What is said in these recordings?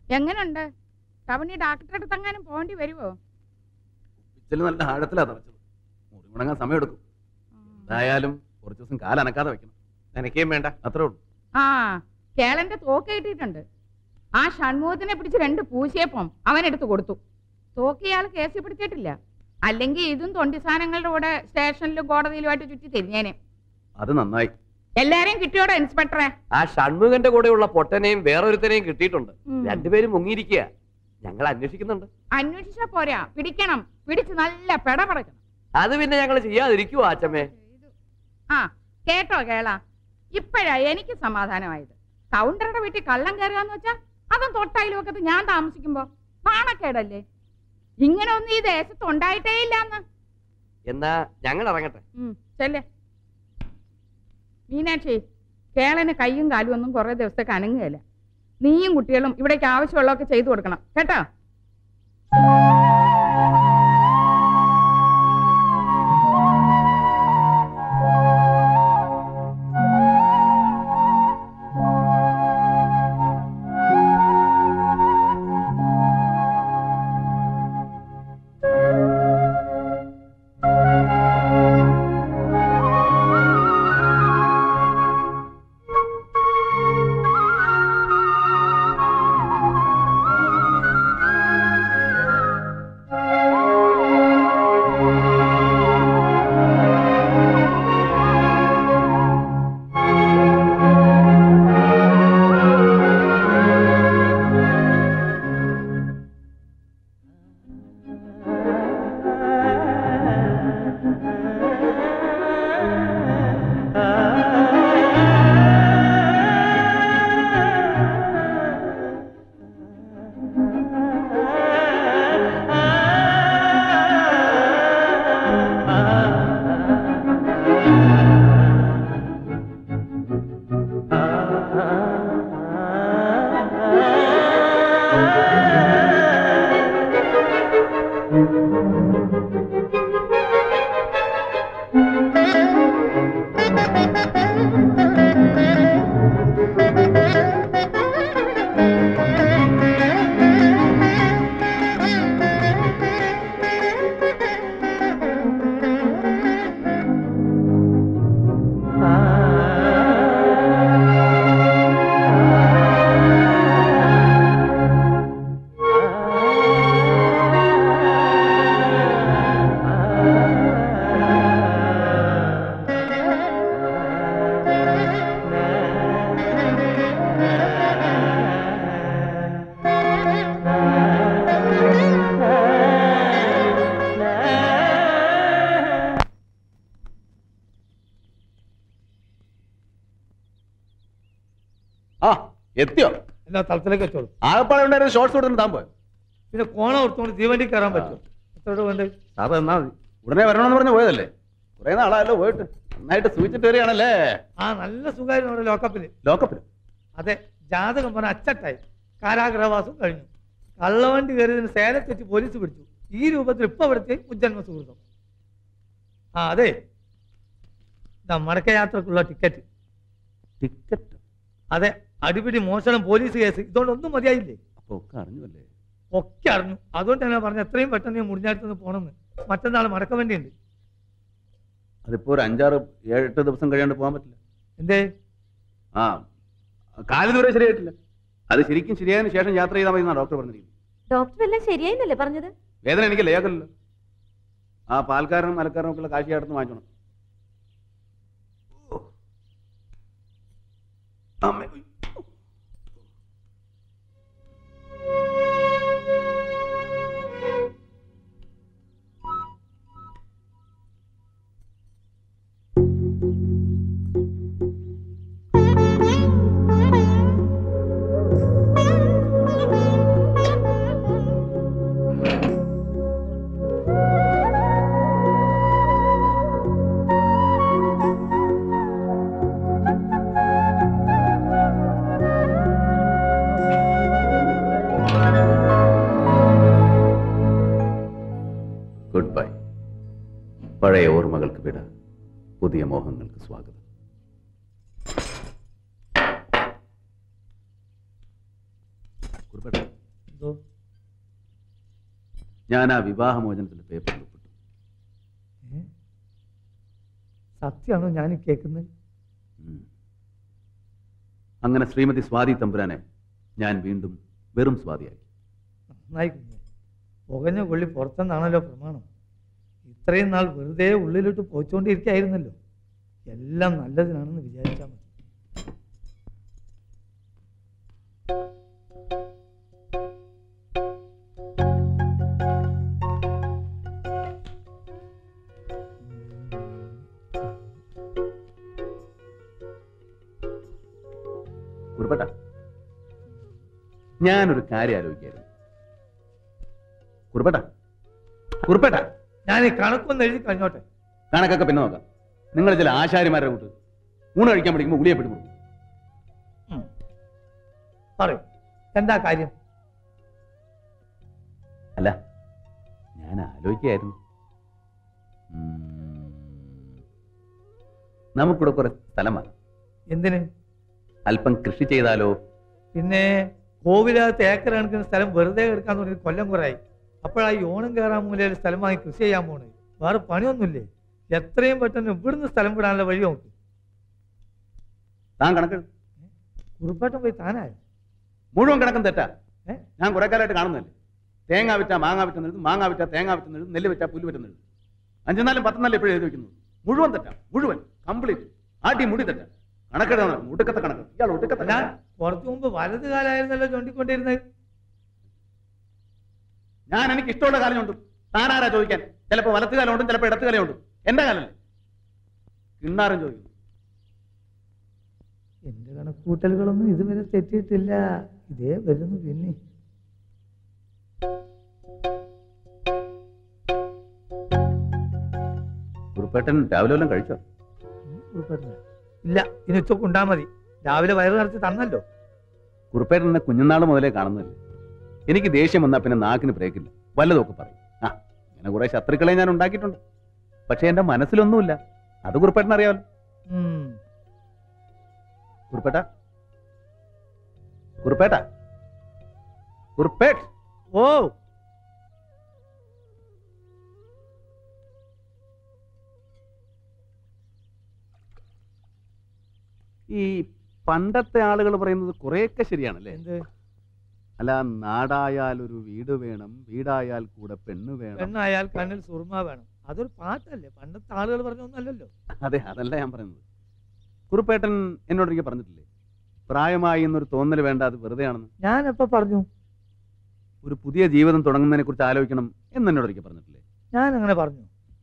എങ്ങനുണ്ട് കവണി ഡാക്ടറെ അടുത്ത് എങ്ങാനും പോകേണ്ടി വരുമോ പിച്ചിൽ നല്ല ആഴത്തിലാ തറച്ചത് മുറി മുടങ്ങാൻ സമയമെടുക്കും എന്തായാലും കുറച്ച് ദിവസം കാലനക്കാതെ വെക്കണം നനയ്ക്കുകയും വേണ്ട അത്രേ ഉള്ളൂ ആ കേളന്റെ തോക്ക് കിട്ടിയിട്ടുണ്ട് ആ ഷൺമുഖത്തിനെ പിടിച്ച് രണ്ട് പൂശിയപ്പം അവനെടുത്ത് കൊടുത്തു തോക്ക് ഇയാൾ കേസിൽ പിടിച്ചിട്ടില്ല അല്ലെങ്കിൽ ഇതും തൊണ്ടി സാധനങ്ങളുടെ കൂടെ സ്റ്റേഷനിലും കോടതിയിലുമായിട്ട് ചുറ്റി തിരിഞ്ഞേനെ അത് നന്നായി എല്ലാരെയും കിട്ടിയോടെ ഇൻസ്പെക്ടറെ ആ ഷൺമുഖന്റെ കൂടെയുള്ള പൊട്ടനെയും വേറൊരുത്തനെയും കിട്ടിയിട്ടുണ്ട് ഉം. രണ്ടുപേരും മുങ്ങിയിരിക്കുക ഞങ്ങൾ അന്വേഷിക്കുന്നുണ്ട് അന്വേഷിച്ചാ പോരാ പിടിക്കണം പിടിച്ച് നല്ല പെട പടക്കണം അത് പിന്നെ ഞങ്ങൾ ചെയ്യാതിരിക്കുവോ അച്ഛമ്മേ ആ കേട്ടോ കേള ഇപ്പോഴാ എനിക്ക് സമാധാനമായത് കൗണ്ടറുടെ വീട്ടിൽ കള്ളം കയറുകയെന്ന് വെച്ചാ അതും തൊട്ടയിലുമൊക്കത്ത് ഞാൻ താമസിക്കുമ്പോ നാണക്കേടല്ലേ ഇങ്ങനെ ഒന്നും ഈ ദേശത്ത് ഉണ്ടായിട്ടേ ഇല്ലാന്ന് എന്നാ ഞങ്ങൾ ഇറങ്ങട്ടെ ഉം, ചെല്ലേ മീനാക്ഷി കേളന് കൈയും കാലും ഒന്നും കുറെ ദിവസത്തേക്ക് അനങ്ങുകയില്ല നീയും കുട്ടികളും ഇവിടേക്ക് ആവശ്യമുള്ളതൊക്കെ ചെയ്തു കൊടുക്കണം കേട്ടോ ആ എത്തിയോ എന്നാ തളത്തിലേക്ക് വെച്ചോളൂ ആകപ്പാടെ ഉണ്ടായിരുന്ന ഷോർട്സ് കൊടുത്തിട്ട് താൻ പോയോ പിന്നെ കോണം എടുത്തോണ്ട് തീവണ്ടി കയറാൻ പറ്റും എത്ര വേണ്ട സാറ് എന്നാ മതി ഉടനെ വരണമെന്ന് പറഞ്ഞ് പോയതല്ലേ കുറെ നാളായല്ലോ പോയിട്ട് നന്നായിട്ട് സൂചിച്ചിട്ട് വരികയാണല്ലേ ആ നല്ല സുഖമായിരുന്നു അവിടെ ലോക്കപ്പില് ലോക്കപ്പിൽ അതെ ജാതകം പറഞ്ഞ അച്ചട്ടായി കാരാഗ്രഹവാസം കഴിഞ്ഞു കള്ളവണ്ടി കയറിയതിന് സേലത്ത് വെച്ച് പോലീസ് പിടിച്ചു ഈ രൂപത്തിൽ ഇപ്പൊ അവിടുത്തെ ഉജ്ജന്മ സുഹൃത്തം ആ അതെ ഇതാ മടക്കയാത്രക്കുള്ള ടിക്കറ്റ് ടിക്കറ്റ് അതെ അടിപിടി മോഷണം പോലീസ് കേസ് ഇതുകൊണ്ടൊന്നും മതിയായില്ലേ അപ്പൊ ഒക്കെ അറിഞ്ഞല്ലേ ഒക്കെ അറിഞ്ഞു അതുകൊണ്ട് തന്നെ പറഞ്ഞ എത്രയും പെട്ടെന്ന് ഞാൻ മുടിഞ്ഞാടുത്തുനിന്ന് പോകണമെന്ന് മറ്റന്നാൾ മടക്ക വേണ്ടിയുണ്ട് അതിപ്പോ ഒരു അഞ്ചാറ് ഏഴെട്ട് ദിവസം കഴിയാണ്ട് പോകാൻ പറ്റില്ല എന്തേ ആ കാല് ദൂരെ ശരിയായിട്ടില്ല അത് ശരിക്കും ശരിയായതിനു ശേഷം യാത്ര ചെയ്താൽ മതി എന്നാണ് ഡോക്ടർ പറഞ്ഞിരിക്കുന്നത് ഡോക്ടർ എല്ലാം ശരിയായിന്നല്ലേ പറഞ്ഞത് വേദന എനിക്ക് ലേഖല്ലോ ആ പാൽക്കാരനും മലക്കാരനും ഒക്കെ കാശി അടുത്ത് വാങ്ങിച്ചോണം ഓ. അമ്മേ. ഗുഡ് ബൈ പഴയ ഓർമ്മകൾക്ക് വിട പുതിയ മോഹങ്ങൾക്ക് സ്വാഗതം കുറിപ്പേട്ട എന്തോ ഞാൻ ആ വിവാഹമോചനത്തിന്റെ പേപ്പർ ഒപ്പിട്ടു ഏ? സത്യമാണോ ഞാൻ ഈ കേൾക്കുന്നത് ഉം. അങ്ങനെ ശ്രീമതി സ്വാതി തമ്പുരാനെ ഞാൻ വീണ്ടും വെറും സ്വാതിയാക്കി നന്നായി കുഞ്ഞെ പുകഞ്ഞ കൊള്ളി പുറത്തെന്നാണല്ലോ പ്രമാണം ഇത്രയും നാൾ വെറുതെ ഉള്ളിലോട്ട് പോയിച്ചുകൊണ്ടിരിക്കുകയായിരുന്നല്ലോ എല്ലാം നല്ലതിനാണെന്ന് വിചാരിച്ചാൽ മതി കുറിപ്പേട്ട ഞാനൊരു കാര്യം ആലോചിക്കായിരുന്നു കുറിപ്പേട്ട കുറിപ്പേട്ട ഞാൻ ഈ കണക്കൊന്ന് എഴുതി കഴിഞ്ഞോട്ടെ കണക്കൊക്കെ പിന്നെ നോക്കാം നിങ്ങൾ ചില ആശാരിമാരുടെ കൂട്ട് ഊണ് കഴിക്കാൻ പഠിക്കുമ്പോൾ ഉളിയെ പെട്ട് കൊടുക്കും ഉം. പറയൂ എന്താ കാര്യം അല്ല ഞാൻ ആലോചിക്കായിരുന്നു ഉം. നമുക്കിവിടെ കുറെ സ്ഥലം വേണം എന്തിന് അല്പം കൃഷി ചെയ്താലോ പിന്നെ കോവിലകത്ത് ഏക്കർ കണക്കിന് സ്ഥലം വെറുതെ എടുക്കാൻ തുടങ്ങി കൊല്ലം കുറയായി അപ്പോഴാ ഈ ഓണം കയറാൻ മൂലയിൽ സ്ഥലം വാങ്ങി കൃഷി ചെയ്യാൻ പോണേ വേറെ പണിയൊന്നുമില്ലേ എത്രയും പെട്ടെന്ന് ഇവിടുന്ന് സ്ഥലം വിടാനുള്ള വഴി നോക്ക് താൻ കണക്ക് കുറുപ്പാട്ടം പോയി താനായോ മുഴുവൻ കണക്കും തെറ്റാ ഏ? ഞാൻ കുറെ കാലമായിട്ട് കാണുന്നല്ലേ തേങ്ങ വിറ്റാ മാങ്ങ വിറ്റെന്നെഴുതും മാങ്ങ വിറ്റാ തേങ്ങ വിറ്റെന്നെഴുതും നെല്ല് വിറ്റാ പുല്ല് വിറ്റെന്നെഴുതും അഞ്ചെന്നാലും പത്തെന്നാലും എപ്പോഴും എഴുതി വെക്കുന്നത് മുഴുവൻ തെറ്റാ മുഴുവൻ കംപ്ലീറ്റ് ആട്ടി മുടി തെറ്റാ കണക്കെഴുതാണ് ഒടുക്കത്തെ കണക്ക് ഇയാൾ ഒടുക്കത്തെ അല്ല കണക്കാ. കുറച്ചു മുമ്പ് വലത് കാലായിരുന്നല്ലോ ചൊണ്ടിക്കൊണ്ടിരുന്നത് ഞാൻ എനിക്ക് ഇഷ്ടമുള്ള കാലം ചുണ്ടും താനാരാ ചോദിക്കാൻ ചിലപ്പോ വലത്ത് കാലം ഉണ്ടും ചിലപ്പോ ഇടത്ത് കാലം ഉണ്ടും എന്റെ കാലല്ലേ കിണ്ണാറും ചോദിക്കും എന്റെ കണക്കൂട്ടലുകളൊന്നും ഇതുവരെ തെറ്റിയിട്ടില്ല ഇതേ വരുന്നു പിന്നെ കുറുപ്പേട്ടൻ രാവിലെ വല്ലതും കഴിച്ചോ ഉം, കുറുപ്പേട്ടനാ. ഇല്ല ഇനി ഉച്ചക്ക് ഉണ്ടാ മതി രാവിലെ വയറ് നിറച്ച് തന്നല്ലോ കുറുപ്പേട്ടൻ എന്നെ കുഞ്ഞുനാൾ മുതലേ കാണുന്നില്ലേ എനിക്ക് ദേഷ്യം വന്നാൽ പിന്നെ നാക്കിന് ബ്രേക്കില്ല വല്ലതൊക്കെ പറയും ആ ഇങ്ങനെ കുറെ ശത്രുക്കളെ ഞാൻ ഉണ്ടാക്കിയിട്ടുണ്ട് പക്ഷെ എന്റെ മനസ്സിലൊന്നുമില്ല അത് കുറുപ്പേട്ടൻ അറിയാമല്ലോ ഉം. കുറുപ്പേട്ട കുറുപ്പേട്ട കുറുപ്പേട്ട് ഓ ഈ പണ്ടത്തെ ആളുകൾ പറയുന്നത് കുറെയൊക്കെ ശരിയാണല്ലേ എന്ത് അല്ല നാടായാൽ ഒരു വീട് വേണം വീടായാൽ കൂടെ പെണ്ണ് വേണം പെണ്ണായാൽ കണ്ണിൽ സുർമ വേണം അതൊരു പാട്ടല്ലേ പണ്ടത്തെ ആളുകൾ പറഞ്ഞൊന്നല്ലല്ലോ അതെ അതല്ല ഞാൻ പറയുന്നത് കുറുപ്പേട്ടൻ എന്നോട് എനിക്ക് പറഞ്ഞിട്ടില്ലേ പ്രായമായി എന്നൊരു തോന്നൽ വേണ്ട അത് വെറുതെ ആണെന്ന് ഞാൻ എപ്പോ പറഞ്ഞു ഒരു പുതിയ ജീവിതം തുടങ്ങുന്നതിനെ കുറിച്ച് ആലോചിക്കണം എന്ന് എന്നോട് എനിക്ക് പറഞ്ഞിട്ടില്ലേ ഞാൻ അങ്ങനെ പറഞ്ഞു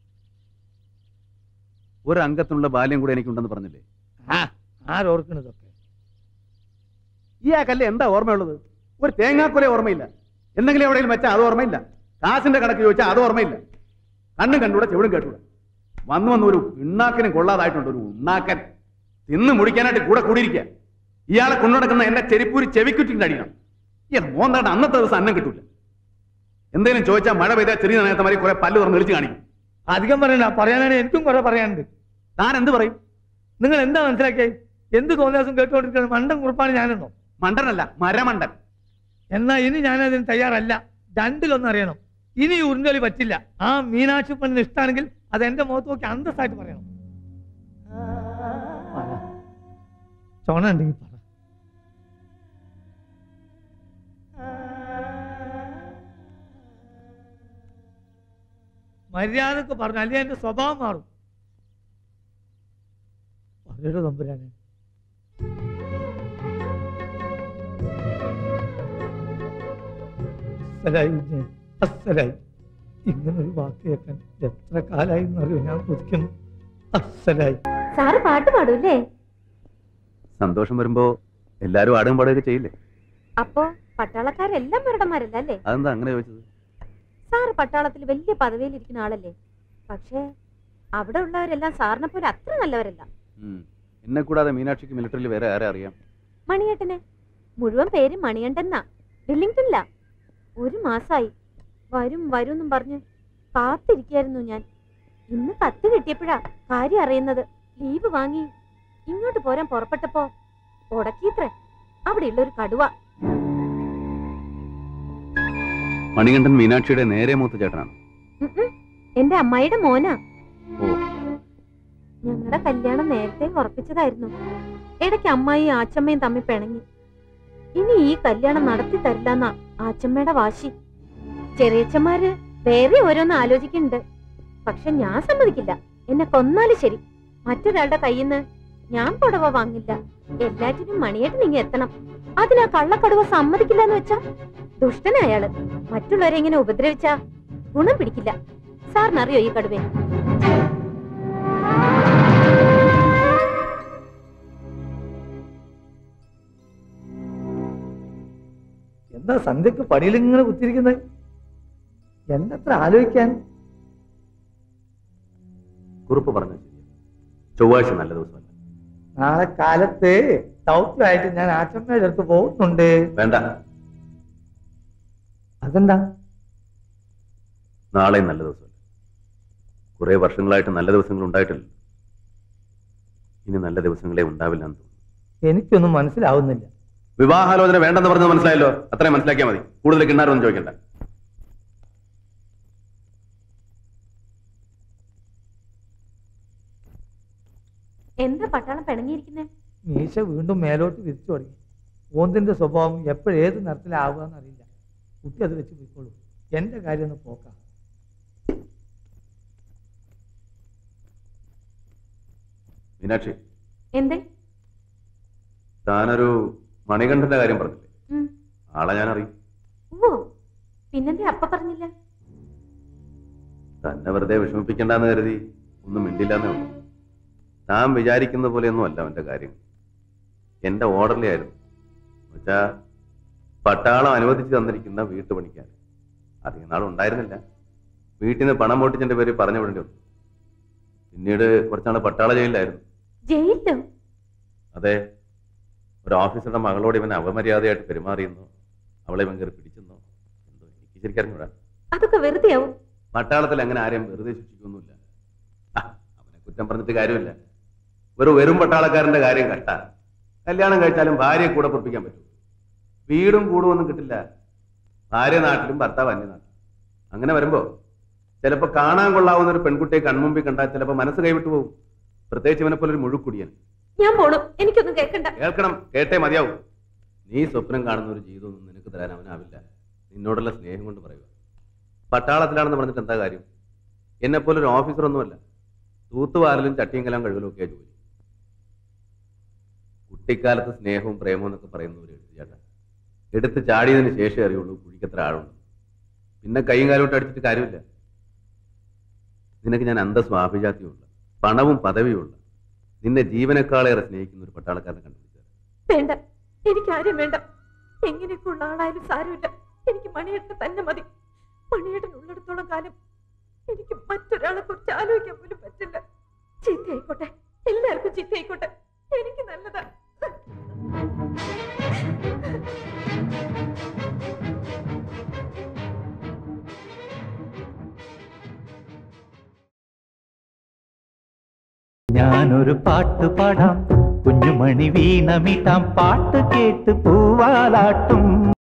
ഒരു അംഗത്തിനുള്ള ബാല്യം കൂടെ എനിക്കുണ്ടെന്ന് പറഞ്ഞില്ലേ ആരോർക്കണതൊക്കെ ഇയാൾക്കല്ലേ എന്താ ഓർമ്മയുള്ളത് ഒരു തേങ്ങാക്കൊല ഓർമ്മയില്ല എന്തെങ്കിലും എവിടെയെങ്കിലും വെച്ചാൽ അത് ഓർമ്മയില്ല കാശിന്റെ കണക്ക് ചോദിച്ചാൽ അത് ഓർമ്മയില്ല കണ്ണും കണ്ടൂടെ ചെവിടും കേട്ടൂടെ വന്നു വന്ന് ഒരു പിണ്ണാക്കിനും കൊള്ളാതായിട്ടുണ്ട് ഒരു ഉണ്ണാക്കൻ തിന്ന് മുടിക്കാനായിട്ട് കൂടെ കൂടിയിരിക്കുക ഇയാളെ കൊണ്ടുനടക്കുന്ന എന്റെ ചെരിപ്പൂരി ചെവിക്കുറ്റിന്റെ അടിക്കണം ഇയാൾ മോന്താണ്ട് അന്നത്തെ ദിവസം അന്നം കിട്ടൂല എന്തെങ്കിലും ചോദിച്ചാൽ മഴ പെയ്താൽ ചെറിയ നനയത്ത മാതിരി കുറെ പല്ല് തുറന്ന് വിളിച്ച് കാണിക്കും അധികം പറയണ്ട പറയാനാണ് എനിക്കും കുറെ പറയാനുണ്ട് താൻ എന്ത് പറയും നിങ്ങൾ എന്താ മനസ്സിലാക്കിയത് എന്ത് തോന്നിയാസം കേട്ടുകൊണ്ടിരിക്കുന്നത് മണ്ടൻ കുറിപ്പാണ് ഞാനെന്നോ മണ്ടനല്ല മരമണ്ടൻ എന്നാ ഇനി ഞാനതിന് തയ്യാറല്ല രണ്ടിലൊന്നും അറിയണം ഇനി ഈ ഉരുണ്ടൊലി പറ്റില്ല ആ മീനാക്ഷി പെണ്ണിന് ഇഷ്ടമാണെങ്കിൽ അത് എന്റെ മുഖത്ത് നോക്കി അന്തസ്സായിട്ട് പറയണം പറ. ചുണ ഉണ്ടെങ്കിൽ പറ മര്യാദക്ക് പറഞ്ഞു അല്ലെങ്കിൽ എന്റെ സ്വഭാവം മാറും പറയടോ തമ്പുരാനെ അസ്സലായി കുഞ്ഞേ, അസ്സലായി ഇങ്ങനൊരു വാക്ക് കേൾക്കാൻ എത്ര കാലായി എന്നറിയോ ഞാൻ കൊതിക്കുന്നു അസ്സലായി സാറ് പാട്ട് പാടൂല്ലേ സന്തോഷം വരുമ്പോ എല്ലാരും ആടും പാടുകയൊക്കെ ചെയ്യില്ലേ അപ്പോ പട്ടാളക്കാരെല്ലാം മരടന്മാരല്ല അല്ലേ അതെന്താ അങ്ങനെ ചോദിച്ചത് സാറ് പട്ടാളത്തിൽ വലിയ പദവിയിലിരിക്കുന്ന ആളല്ലേ പക്ഷേ അവിടെ ഉള്ളവരെല്ലാം സാറിനെ പോലെ അത്ര നല്ലവരല്ല ഉം. എന്നെ കൂടാതെ മീനാക്ഷിക്ക് മിലിറ്ററിയിൽ വേറെ ആരെ അറിയാം മണിയേട്ടന് മുഴുവൻ പേര് മണിയണ്ടെന്നാ വെല്ലിംഗ്ടണില്ല ഒരു മാസായി വരും വരും എന്നും പറഞ്ഞ് കാത്തിരിക്കായിരുന്നു ഞാൻ ഇന്ന് കത്ത് കിട്ടിയപ്പോഴാ കാര്യം അറിയുന്നത് ലീവ് വാങ്ങി ഇങ്ങോട്ട് പോരാൻ പുറപ്പെട്ടപ്പോ ഉടക്കീത്രേ അവിടെയുള്ള ഒരു കടുവ മണികണ്ഠൻ മീനാക്ഷിയുടെ നേരെ മൂത്ത ചേട്ടനാണ് ഉം ഉം. എന്റെ അമ്മായിയുടെ മോനാ ഓ ഞങ്ങളുടെ കല്യാണം നേരത്തെ ഉറപ്പിച്ചതായിരുന്നു ഇടയ്ക്ക് അമ്മായി ആച്ചമ്മയും തമ്മിൽ പിണങ്ങി ഇനി ഈ കല്യാണം നടത്തി തരില്ലെന്നാ ആച്ചമ്മയുടെ വാശി ചെറിയച്ചന്മാര് വേറെ ഓരോന്ന് ആലോചിക്കുന്നുണ്ട് പക്ഷെ ഞാൻ സമ്മതിക്കില്ല എന്നെ കൊന്നാലും ശരി മറ്റൊരാളുടെ കയ്യിൽ നിന്ന് ഞാൻ പുടവ വാങ്ങില്ല എല്ലാറ്റിനും മണിയേട്ട് നീങ്ങി എത്തണം അതിനാ കള്ളക്കടുവ സമ്മതിക്കില്ല എന്ന് വെച്ചാ ദുഷ്ടനയാള് മറ്റുള്ളവരെ ഇങ്ങനെ ഉപദ്രവിച്ചാ ഗുണം പിടിക്കില്ല സാറിനറിയോ ഈ കടുവേ എന്താ സന്ധ്യക്ക് പടിയിൽ ഇങ്ങനെ കുത്തിരിക്കുന്നത് എന്തത്ര ആലോചിക്കാൻ കുറിപ്പ് പറഞ്ഞു ചൊവ്വാഴ്ച നല്ല ദിവസമല്ല നാളെ കാലത്ത് ദൗത്യമായിട്ട് ഞാൻ ആച്ചമ്മയുടെ അടുത്ത് പോകുന്നുണ്ട് വേണ്ട അതെന്താ നാളെ നല്ല ദിവസമല്ല കുറെ വർഷങ്ങളായിട്ട് നല്ല ദിവസങ്ങൾ ഉണ്ടായിട്ടില്ല ഇനി നല്ല ദിവസങ്ങളെ ഉണ്ടാവില്ല എന്ന് തോന്നുന്നു എനിക്കൊന്നും മനസ്സിലാവുന്നില്ല വിവാഹാലോചന വേണ്ടെന്ന് പറഞ്ഞത് മനസ്സിലായല്ലോ അത്രയും മനസ്സിലാക്കിയാൽ മതി കൂടുതൽ കിണ്ണാരൊന്നും ചോദിക്കണ്ട എന്താ പട്ടാളം പിണങ്ങിയിരിക്കുന്നേ മീശ വീണ്ടും മേലോട്ട് വിരിച്ചു തുടങ്ങി ഓന്തിന്റെ സ്വഭാവം എപ്പോഴേത് നിറത്തിലാവുക അറിയില്ല കുട്ടി അത് വെച്ച് പോയിക്കോളൂ എന്റെ കാര്യം ഒന്ന് പോക്കാം മീനാക്ഷി എന്തേ താനൊരു മണികണ്ഠന്റെ കാര്യം പറഞ്ഞില്ലേ ഉം. ആളെ ഞാൻ അറിയും ഓ പിന്നെന്തേ അപ്പ പറഞ്ഞില്ല തന്നെ വെറുതെ വിഷമിപ്പിക്കണ്ടെന്ന് കരുതി ഒന്നും മിണ്ടില്ലെന്നേ ഉള്ളൂ താൻ വിചാരിക്കുന്ന പോലെയൊന്നും അല്ല അവന്റെ കാര്യം എന്റെ ഓർഡറിലെ ആയിരുന്നു എന്നുവെച്ചാ പട്ടാളം അനുവദിച്ചു തന്നിരിക്കുന്ന വീട്ടുപണിക്കാൻ അധികം നാളും ഉണ്ടായിരുന്നില്ല വീട്ടിൽ നിന്ന് പണം പൊട്ടിച്ചെന്റെ പേര് പറഞ്ഞു വിടേണ്ടി വന്നു പിന്നീട് കുറച്ചാൾ പട്ടാള ജയിലിലായിരുന്നു ജയിലിലോ അതെ ഒരു ഓഫീസറുടെ മകളോട് ഇവൻ അപമര്യാദയായിട്ട് പെരുമാറിയെന്നോ അവളെ ഇവൻ കയറി പിടിച്ചെന്നോ എന്തോ എനിക്ക് ശരിക്കറിഞ്ഞൂടാ അതൊക്കെ വെറുതെ ആവും പട്ടാളത്തിൽ അങ്ങനെ ആരെയും വെറുതെ ശിക്ഷിക്കൊന്നുമില്ല ആ, അവനെ കുറ്റം പറഞ്ഞിട്ട് കാര്യമില്ല ഒരു വെറും പട്ടാളക്കാരന്റെ കാര്യം കട്ട കല്യാണം കഴിച്ചാലും ഭാര്യയെ കൂടെ പൊറപ്പിക്കാൻ പറ്റും വീടും കൂടും ഒന്നും കിട്ടില്ല ഭാര്യ നാട്ടിലും ഭർത്താവ് അന്യനാട്ടിലും അങ്ങനെ വരുമ്പോ ചിലപ്പോ കാണാൻ കൊള്ളാവുന്ന ഒരു പെൺകുട്ടിയെ കൺമുമ്പിൽ കണ്ടാൽ ചിലപ്പോ മനസ്സ് കൈവിട്ടു പോകും പ്രത്യേകിച്ച് ഇവനെ പോലെ ഒരു മുഴുക്കുടിയൻ ഞാൻ പോണു എനിക്കൊന്നും കേൾക്കണ്ട കേൾക്കണം കേട്ടേ മതിയാവും നീ സ്വപ്നം കാണുന്ന ഒരു ജീവിതമൊന്നും നിനക്ക് തരാൻ അവനാവില്ല നിന്നോടുള്ള സ്നേഹം കൊണ്ട് പറയുക പട്ടാളത്തിലാണെന്ന് പറഞ്ഞിട്ട് എന്താ കാര്യം എന്നെ പോലെ ഒരു ഓഫീസറൊന്നുമല്ല തൂത്തുവാരലും ചട്ടിയും കലാം കഴുകലും ഒക്കെയാ ജോലി കുട്ടിക്കാലത്ത് സ്നേഹവും പ്രേമവും എന്നൊക്കെ പറയുന്ന ഒരു എഴുത്തുചാട്ട എടുത്ത് ചാടിയതിന് ശേഷമേ അറിയുള്ളൂ കുഴിക്കത്ര ആഴുണ്ട് പിന്നെ കൈയും കാലോട്ട് അടിച്ചിട്ട് കാര്യമില്ല നിനക്ക് ഞാൻ അന്തസ്വാഭിജാത്യമുള്ള പണവും പദവിയുമുള്ള നിന്നെ ജീവനേക്കാളേറെ സ്നേഹിക്കുന്ന ഒരു പട്ടാളക്കാരനെ കണ്ടുപിടിച്ചത് വേണ്ട എനിക്ക് ആരും വേണ്ട എങ്ങനെയൊക്കെ ഉള്ള ആളായാലും സാരമില്ല എനിക്ക് മണിയേട്ടൻ തന്നെ മതി മണിയേട്ടൻ ഉള്ളിടത്തോളം കാലം എനിക്ക് മറ്റൊരാളെ കുറിച്ച് ആലോചിക്കാൻ പോലും പറ്റില്ല ചീത്തയായിക്കോട്ടെ എല്ലാവർക്കും ചീത്തയായിക്കോട്ടെ എനിക്ക് നല്ലതാ ഞാനൊരു പാട്ട് പാടാം കുഞ്ഞുമണി വീണമിട്ടാം പാട്ട് കേട്ട് പൂവാലാട്ടും